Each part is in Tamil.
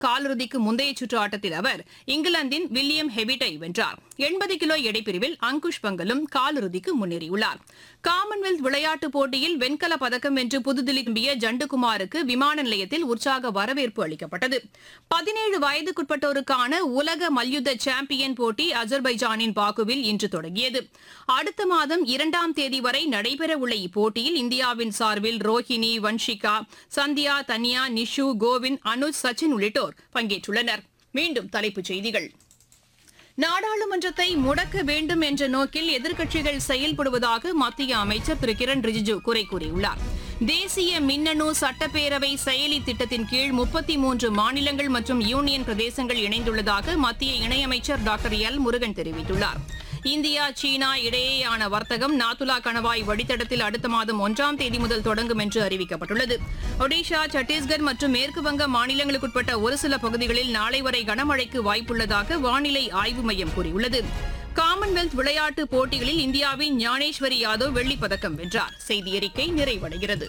காலிறுதிக்கு முந்தைய சுற்று ஆட்டத்தில் அவர் இங்கிலாந்தின் வில்லியம் ஹெவிட்டை வென்றார் எண்பது கிலோ எடைப்பிரிவில் அங்குஷ் பங்கலும் காலிறுதிக்கு முன்னேறியுள்ளார் காமன்வெல்த் விளையாட்டுப் போட்டியில் வெண்கலப் பதக்கம் வென்று புதுதில்லி திரும்பிய ஜண்டுகுமாருக்கு விமான நிலையத்தில் உற்சாக வரவேற்பு அளிக்கப்பட்டது பதினேழு வயதுக்குட்பட்டோருக்கான உலக மல்யுத்த சாம்பியன் போட்டி அஜர்பைஜானின் பாக்குவில் இன்று தொடங்கியது அடுத்த மாதம் இரண்டாம் தேதி வரை நடைபெறவுள்ள இப்போட்டியில் இந்தியாவின் சார்பில் ரோஹிணி வன்ஷிகா சந்தியா தன்யா நிஷு கோவிந்த் அனுஜ் சச்சின் உள்ளிட்டோர் பங்கேற்றுள்ளனர் மீண்டும் தலைப்புச் செய்திகள் நாடாளுமன்றத்தை முடக்க வேண்டும் என்ற நோக்கில் எதிர்க்கட்சிகள் செயல்படுவதாக மத்திய அமைச்சர் திரு கிரண் ரிஜிஜு குறை கூறியுள்ளார் தேசிய மின்னணு சட்டப்பேரவை செயலி திட்டத்தின் கீழ் முப்பத்தி மூன்று மாநிலங்கள் மற்றும் யூனியன் பிரதேசங்கள் இணைந்துள்ளதாக மத்திய இணையமைச்சர் டாக்டர் எல் முருகன் தெரிவித்துள்ளார் இந்தியா சீனா இடையேயான வர்த்தகம் நாத்துலா கணவாய் வழித்தடத்தில் அடுத்த மாதம் ஒன்றாம் தேதி முதல் தொடங்கும் என்று அறிவிக்கப்பட்டுள்ளது ஒடிஷா சத்தீஸ்கர் மற்றும் மேற்கு வங்க மாநிலங்களுக்குட்பட்ட ஒரு சில பகுதிகளில் நாளை வரை கனமழைக்கு வாய்ப்புள்ளதாக வானிலை ஆய்வு மையம் கூறியுள்ளது காமன்வெல்த் விளையாட்டுப் போட்டிகளில் இந்தியாவின் ஞானேஸ்வரி யாதவ் வெள்ளிப் பதக்கம் வென்றார் செய்தி அறிக்கை நிறைவடைகிறது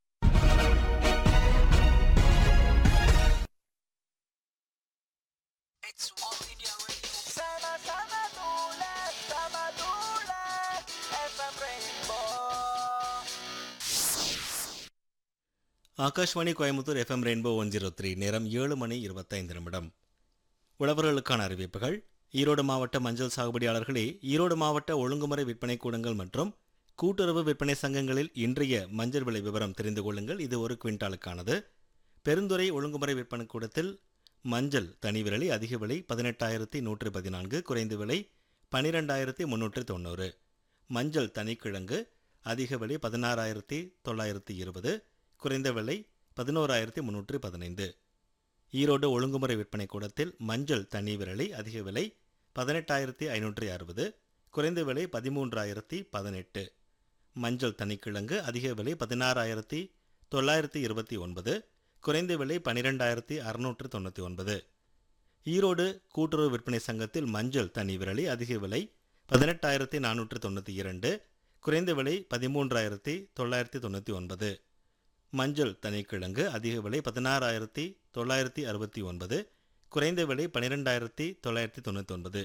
It's All India Radio. Sama sama dula, sama dula, FM Rainbow. Akashvani Coimbatore FM rainbow one zero three நேரம் ஏழு மணி இருபத்தைந்து நிமிடம் உழவர்களுக்கான அறிவிப்புகள் ஈரோடு மாவட்ட மஞ்சள் சாகுபடியாளர்களே ஈரோடு மாவட்ட ஒழுங்குமுறை விற்பனை கூடங்கள் மற்றும் கூட்டுறவு விற்பனை சங்கங்களில் இன்றைய மஞ்சள் விலை விவரம் தெரிந்து கொள்ளுங்கள் இது ஒரு குவிண்டாலுக்கானது பெருந்துறை ஒழுங்குமுறை விற்பனை கூடத்தில் மஞ்சள் தனி விரலி அதிக விலை பதினெட்டாயிரத்தி நூற்றி பதினான்கு குறைந்த விலை பன்னிரெண்டாயிரத்தி முந்நூற்றி தொண்ணூறு மஞ்சள் தனிக்கிழங்கு அதிக விலை பதினாறாயிரத்தி தொள்ளாயிரத்தி இருபது குறைந்த விலை பதினோராயிரத்தி முந்நூற்றி பதினைந்து ஈரோடு ஒழுங்குமுறை விற்பனை கூடத்தில் மஞ்சள் தனி விரலி அதிக விலை பதினெட்டாயிரத்தி ஐநூற்றி அறுபது குறைந்த விலை பதிமூன்றாயிரத்தி பதினெட்டு மஞ்சள் தனிக்கிழங்கு அதிக விலை பதினாறாயிரத்தி தொள்ளாயிரத்தி இருபத்தி ஒன்பது குறைந்த விலை பன்னிரெண்டாயிரத்தி அறுநூற்று தொண்ணூற்றி ஒன்பது ஈரோடு கூட்டுறவு விற்பனை சங்கத்தில் மஞ்சள் தனி விரலி அதிக விலை பதினெட்டாயிரத்தி நானூற்று தொண்ணூற்றி இரண்டு குறைந்த விலை பதிமூன்றாயிரத்தி தொள்ளாயிரத்தி தொண்ணூற்றி ஒன்பது மஞ்சள் தனிக்கிழங்கு அதிக விலை பதினாறாயிரத்தி தொள்ளாயிரத்தி அறுபத்தி ஒன்பது குறைந்த விலை பன்னிரெண்டாயிரத்தி தொள்ளாயிரத்தி தொண்ணூற்றி ஒன்பது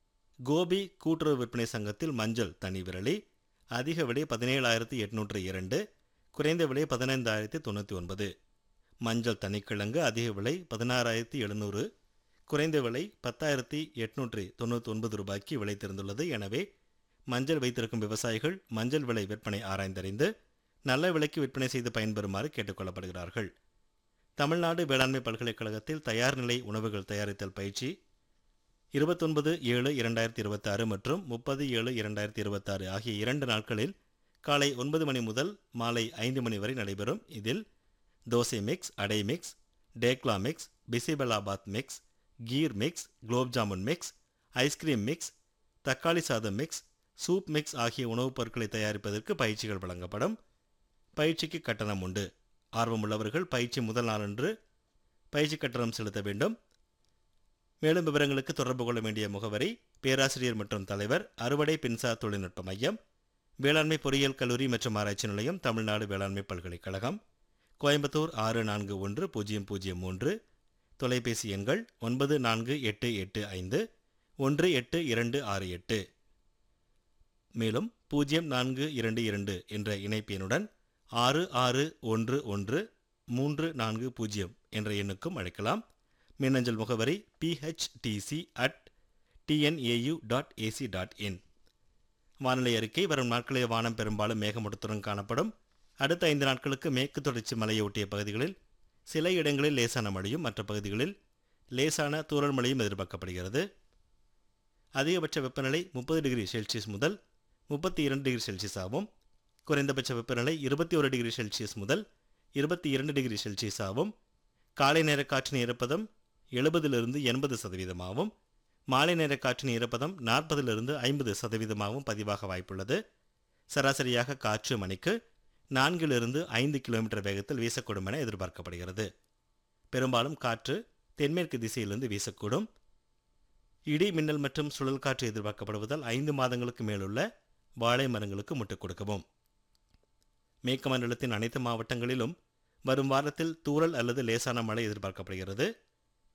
கோபி கூட்டுறவு விற்பனை சங்கத்தில் மஞ்சள் தனி விரலி அதிக விலை பதினேழாயிரத்தி எட்நூற்று இரண்டு குறைந்த விலை பதினைந்தாயிரத்தி தொண்ணூற்றி ஒன்பது மஞ்சள் தனிக்கிழங்கு அதிக விலை பதினாறாயிரத்தி எழுநூறு குறைந்த விலை பத்தாயிரத்தி எட்நூற்றி தொண்ணூற்றி ஒன்பது ரூபாய்க்கு விலை தெரிந்துள்ளது எனவே மஞ்சள் வைத்திருக்கும் விவசாயிகள் மஞ்சள் விலை விற்பனை ஆராய்ந்தறிந்து நல்ல விலைக்கு விற்பனை செய்து பயன்பெறுமாறு கேட்டுக்கொள்ளப்படுகிறார்கள் தமிழ்நாடு வேளாண்மை பல்கலைக்கழகத்தில் தயார் நிலை உணவுகள் தயாரித்தல் பயிற்சி இருபத்தொன்பது ஏழு இரண்டாயிரத்தி இருபத்தாறு மற்றும் முப்பது ஏழு இரண்டாயிரத்தி இருபத்தாறு ஆகிய இரண்டு நாட்களில் காலை ஒன்பது மணி முதல் மாலை ஐந்து மணி வரை நடைபெறும் இதில் dosa mix adai mix dhokla mix bisibelebath mix kheer mix gulab jamun mix ice cream mix தக்காளி சாதம் மிக்ஸ் சூப் மிக்ஸ் ஆகிய உணவுப் பொருட்களை தயாரிப்பதற்கு பயிற்சிகள் வழங்கப்படும் பயிற்சிக்கு கட்டணம் உண்டு ஆர்வமுள்ளவர்கள் பயிற்சி முதல் நாளன்று பயிற்சி கட்டணம் செலுத்த வேண்டும் மேலும் விவரங்களுக்கு தொடர்பு கொள்ள வேண்டிய முகவரி பேராசிரியர் மற்றும் தலைவர் அறுவடை பின்சார் தொழில்நுட்ப மையம் வேளாண்மை பொறியியல் கல்லூரி மற்றும் ஆராய்ச்சி நிலையம் தமிழ்நாடு வேளாண்மை பல்கலைக்கழகம் கோயம்புத்தூர் ஆறு நான்கு ஒன்று பூஜ்ஜியம் பூஜ்ஜியம் மூன்று தொலைபேசி எண்கள் ஒன்பது நான்கு எட்டு எட்டு ஐந்து ஒன்று எட்டு இரண்டு ஆறு எட்டு மேலும் பூஜ்ஜியம் நான்கு இரண்டு இரண்டு என்ற இணைப்பு எண்ணுடன் ஆறு ஆறு ஒன்று ஒன்று மூன்று நான்கு பூஜ்ஜியம் என்ற எண்ணுக்கும் அழைக்கலாம் மின்னஞ்சல் முகவரி PHDC at TNAU dot AC dot in வானிலை அறிக்கை வரும் நாட்களில் வானம் பெரும்பாலும் மேகமூட்டத்துடன் காணப்படும் அடுத்த ஐந்து நாட்களுக்கு மேற்கு தொடர்ச்சி மலையொட்டிய பகுதிகளில் சில இடங்களில் லேசான மழையும் மற்ற பகுதிகளில் லேசான தூறல் மழையும் எதிர்பார்க்கப்படுகிறது அதிகபட்ச வெப்பநிலை முப்பது டிகிரி செல்சியஸ் முதல் முப்பத்தி இரண்டு டிகிரி செல்சியஸ் ஆகும் குறைந்தபட்ச வெப்பநிலை இருபத்தி ஒரு டிகிரி செல்சியஸ் முதல் இருபத்தி இரண்டு டிகிரி செல்சியஸ் ஆகும் காலை நேர காற்றின் ஈரப்பதம் எழுபதிலிருந்து எண்பது சதவீதமாகவும் மாலை நேர காற்றின் ஈரப்பதம் நாற்பதிலிருந்து ஐம்பது சதவீதமாகவும் பதிவாக வாய்ப்புள்ளது சராசரியாக காற்று மணிக்கு நான்கிலிருந்து ஐந்து கிலோமீட்டர் வேகத்தில் வீசக்கூடும் என எதிர்பார்க்கப்படுகிறது பெரும்பாலும் காற்று தென்மேற்கு திசையிலிருந்து வீசக்கூடும் இடி மின்னல் மற்றும் சுழல் காற்று எதிர்பார்க்கப்படுவதால் ஐந்து மாதங்களுக்கு மேலுள்ள வாழை மரங்களுக்கு முட்டுக் கொடுக்கவும் மேற்கு மண்டலத்தின் அனைத்து மாவட்டங்களிலும் வரும் வாரத்தில் தூறல் அல்லது லேசான மழை எதிர்பார்க்கப்படுகிறது